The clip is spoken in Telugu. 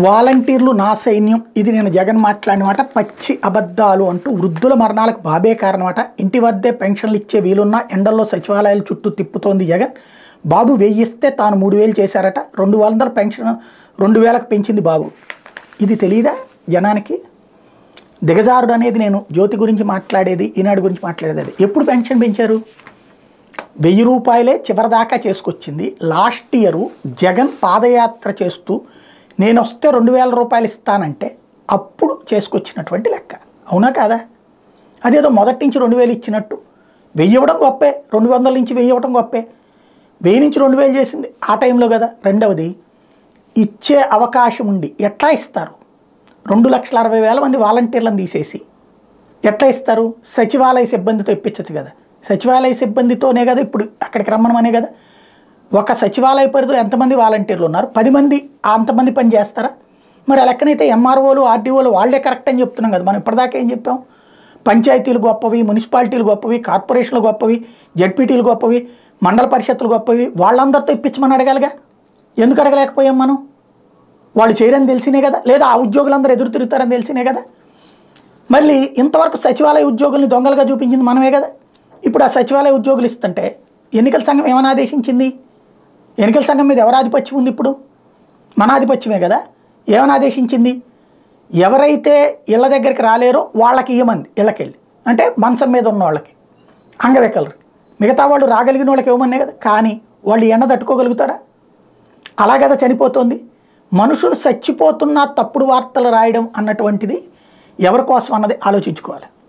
వాలంటీర్లు నా సైన్యం ఇది నేను జగన్ మాట్లాడిన మాట పచ్చి అబద్ధాలు అంటూ వృద్ధుల మరణాలకు బాబే కారణమట ఇంటి వద్దే పెన్షన్లు ఇచ్చే వీలున్నా ఎండల్లో సచివాలయాల చుట్టూ తిప్పుతోంది జగన్ బాబు వెయ్యిస్తే తాను మూడు వేలు చేశారట రెండు వందల పెన్షన్ రెండు వేలకు పెంచింది బాబు ఇది తెలియదా జనానికి దిగజారుడు అనేది నేను జ్యోతి గురించి మాట్లాడేది ఈనాడు గురించి మాట్లాడేది అది ఎప్పుడు పెన్షన్ పెంచారు వెయ్యి రూపాయలే చివరిదాకా చేసుకొచ్చింది లాస్ట్ ఇయరు జగన్ పాదయాత్ర చేస్తూ నేను వస్తే రెండు వేల రూపాయలు ఇస్తానంటే అప్పుడు చేసుకొచ్చినటువంటి లెక్క అవునా కాదా అదేదో మొదటి నుంచి రెండు వేలు ఇచ్చినట్టు వెయ్యి ఇవ్వడం గొప్పే రెండు వందల నుంచి వెయ్యి ఇవ్వడం గొప్పే వెయ్యి నుంచి రెండు వేలు చేసింది ఆ టైంలో కదా రెండవది ఇచ్చే అవకాశం ఉండి ఎట్లా ఇస్తారు రెండు లక్షల అరవై వేల మంది వాలంటీర్లను తీసేసి ఎట్లా ఇస్తారు సచివాలయ సిబ్బందితో ఇప్పించచ్చు కదా సచివాలయ సిబ్బందితోనే కదా ఇప్పుడు అక్కడికి రమ్మనమనే కదా ఒక సచివాలయ పరిధిలో ఎంతమంది వాలంటీర్లు ఉన్నారు పది మంది అంతమంది పని చేస్తారా మరి ఆ లెక్కనైతే ఎంఆర్ఓలు ఆర్డీఓలు వాళ్ళే కరెక్ట్ అని చెప్తున్నాం కదా మనం ఇప్పటిదాకా ఏం చెప్పాం పంచాయతీలు గొప్పవి మున్సిపాలిటీలు గొప్పవి కార్పొరేషన్లు గొప్పవి జడ్పీటీలు గొప్పవి మండల పరిషత్తులు గొప్పవి వాళ్ళందరితో ఇప్పించమని అడగాలిగా ఎందుకు అడగలేకపోయాం మనం వాళ్ళు చేయరని తెలిసినే కదా లేదా ఆ ఉద్యోగులందరూ ఎదురు తిరుగుతారని తెలిసినే కదా మళ్ళీ ఇంతవరకు సచివాలయ ఉద్యోగుల్ని దొంగలుగా చూపించింది మనమే కదా ఇప్పుడు ఆ సచివాలయ ఉద్యోగులు ఇస్తుంటే ఎన్నికల సంఘం ఏమని ఆదేశించింది ఎన్నికల సంఘం మీద ఎవరు ఆధిపత్యం ఉంది ఇప్పుడు మన ఆధిపత్యమే కదా ఏమని ఆదేశించింది ఎవరైతే ఇళ్ళ దగ్గరికి రాలేరో వాళ్ళకి ఇవ్వమంది ఇళ్ళకెళ్ళి అంటే మంచం మీద ఉన్న వాళ్ళకి అంగవికలరు మిగతా వాళ్ళు రాగలిగిన వాళ్ళకి ఇవ్వమనే కదా కానీ వాళ్ళు ఎండ తట్టుకోగలుగుతారా అలా కదా చనిపోతుంది మనుషులు చచ్చిపోతున్నా తప్పుడు వార్తలు రాయడం అన్నటువంటిది ఎవరి కోసం అన్నది ఆలోచించుకోవాలి